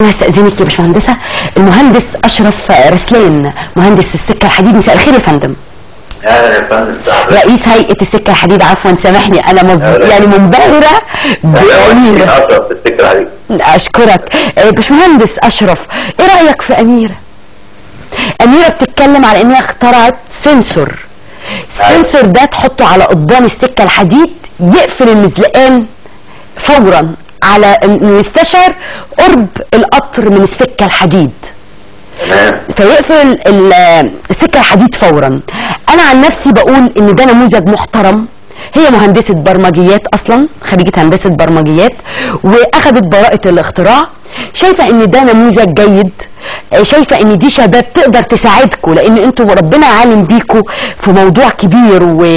هستأذنك يا باشمهندسة المهندس أشرف رسلان مهندس السكة الحديد مساء الخير يا فندم اهلا يا فندم رئيس هيئة السكة الحديد عفوا سامحني أنا مز... أهلا. يعني منبهرة بأميرة اشرف في السكه الحديد أشكرك آه، باشمهندس أشرف إيه رأيك في أميرة؟ أميرة بتتكلم على إنها اخترعت سنسور السنسور ده تحطه على قضبان السكة الحديد يقفل المزلقان فورا على إن يستشعر قرب القطر من السكة الحديد تمام فيقفل ال- السكه الحديد فورا انا عن نفسي بقول ان ده نموذج محترم هي مهندسة برمجيات أصلا خريجة هندسة برمجيات وأخذت براءة الاختراع شايفة إن ده نموذج جيد آه، شايفة إن دي شباب تقدر تساعدكم لأن أنتوا ربنا عالم بيكم في موضوع كبير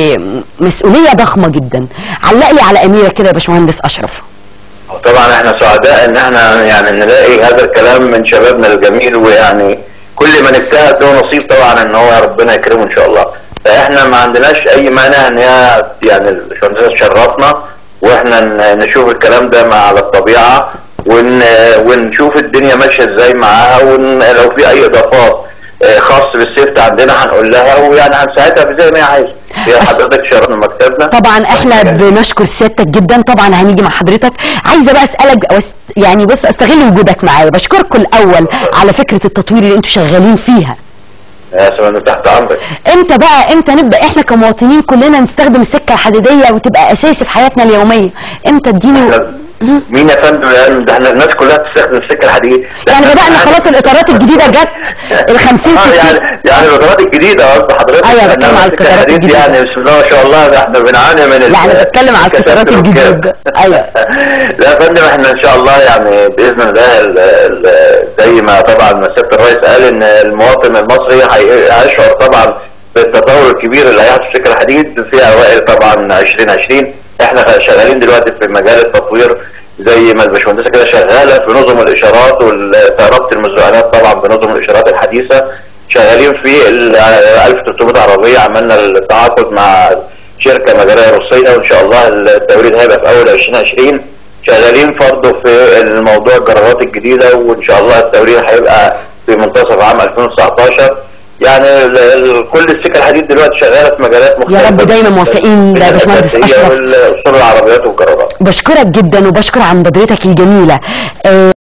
ومسؤولية ضخمة جدا علق لي على أميرة كده يا باشمهندس أشرف طبعا احنا سعداء ان احنا يعني نلاقي هذا الكلام من شبابنا الجميل ويعني كل من اجتهد له نصيب طبعا ان هو ربنا يكرمه ان شاء الله فاحنا ما عندناش اي مانع ان هي يعني الباشمهندسه تشرفنا واحنا ن- نشوف الكلام ده مع على الطبيعه ون ونشوف الدنيا ماشيه ازاي معاها ولو في اي اضافات آه، خاص بالسيفت عندنا هنقول لها ويعني هنساعدها زي ما هي عايزه هي أس- حضرتك شرفنا مكتبنا طبعا احنا بنشكر سيادتك جدا طبعا هنيجي مع حضرتك عايزه بقى اسالك أو أس- يعني بص استغل وجودك معايا بشكركم الاول على فكره التطوير اللي انتوا شغالين فيها يا سلام تحت امرك امتى بقى امتى نبدا احنا كمواطنين كلنا نستخدم السكه الحديديه وتبقى اساسي في حياتنا اليوميه امتى اديني احنا- مين يا فندم يعني ده احنا الناس كلها بتستخدم السكه الحديد يعني بدانا خلاص الاطارات الجديده جت ال 50 اه 60 يعني يعني الاطارات الجديده قصد حضرتك أيوة، بتكلم إنما على السكة القطارات الحديد الجديدة. يعني بسم الله ما شاء الله ده احنا بنعاني من لا، أنا بتكلم على القطارات الكثافة الجديدة. والكذب. أيوة. لا يا فندم احنا ان شاء الله يعني باذن الله ال- ال- زي ما طبعا ما سياده الرئيس قال ان المواطن المصري هي- هيشعر طبعا بالتطور الكبير اللي هيحصل في السكه الحديد في اوائل طبعا 2020 احنا شغالين دلوقتي في مجال التطوير زي ما الباشمهندسه كده شغاله في نظم الاشارات وربط المزرعات طبعا بنظم الاشارات الحديثه شغالين في ال 1300 عربيه عملنا التعاقد مع شركه مجاليه روسيه وان شاء الله التوريد هيبقى في اول 2020 شغالين برضه في الموضوع الجرارات الجديده وان شاء الله التوريد هيبقى في منتصف عام 2019 يعني ال- ال- كل السكه الحديد دلوقتي شغاله في مجالات مختلفه رب دايما موفقين ده يا باشمهندس الأساسية أشرف. والأصول العربيات والجرارات بشكرك جدا وبشكر عن مبادرتك الجميله آه،